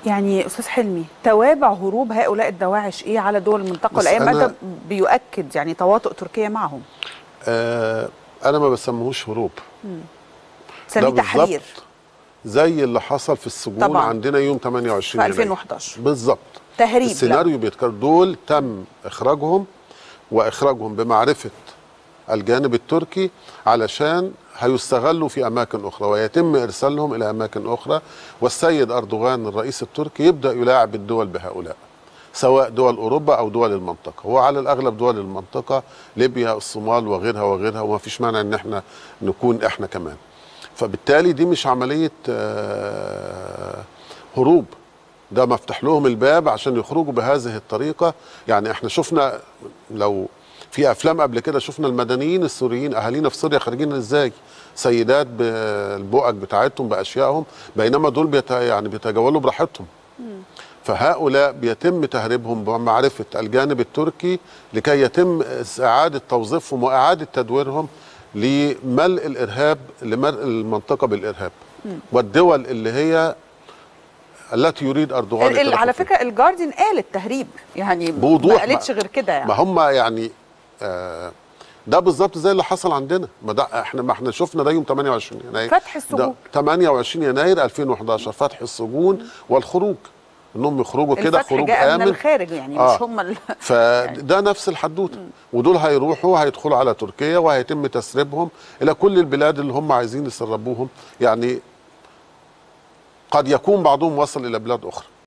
يعني استاذ حلمي توابع هروب هؤلاء الدواعش ايه على دول المنطقه بس والايام أنا- ده بيؤكد يعني تواطؤ تركيا معهم آه انا ما بسميهوش هروب سميه ده تحرير بالظبط زي اللي حصل في السجون طبعاً. طبعا. عندنا يوم 28 في يناير. 2011 بالظبط تهريب لا. السيناريو بيتكرر دول تم اخراجهم واخراجهم بمعرفه الجانب التركي علشان هيستغلوا في اماكن اخرى ويتم ارسالهم الى اماكن اخرى والسيد اردوغان الرئيس التركي يبدا يلاعب الدول بهؤلاء سواء دول اوروبا او دول المنطقه هو على الاغلب دول المنطقه ليبيا الصومال وغيرها وغيرها وما فيش مانع ان احنا نكون احنا كمان فبالتالي دي مش عمليه آه، هروب ده مفتح لهم الباب عشان يخرجوا بهذه الطريقه يعني احنا شفنا لو في افلام قبل كده شفنا المدنيين السوريين اهالينا في سوريا خارجين ازاي سيدات بالبؤج بتاعتهم باشيائهم بينما دول بيت يعني بيتجولوا براحتهم فهؤلاء بيتم تهريبهم بمعرفه الجانب التركي لكي يتم اعاده توظيفهم واعاده تدويرهم لملء الارهاب لملء المنطقه بالارهاب والدول اللي هي التي يريد اردوغان ال- ال- التدخل على فيها. فكره الجارديان قال التهريب يعني بوضوح ما قالتش غير كده يعني ما هم يعني آه ده بالظبط زي اللي حصل عندنا ما ده احنا ما احنا شفنا ده يوم 28 يناير فتح السجون. ده 28 يناير 2011 فتح السجون والخروج انهم يخرجوا كده الفتح خروج جاء من امن الخارج يعني آه. مش هم ال... فده نفس الحدوته ودول هيروحوا هيدخلوا على تركيا وهيتم تسريبهم الى كل البلاد اللي هم عايزين يسربوهم يعني قد يكون بعضهم وصل الى بلاد اخرى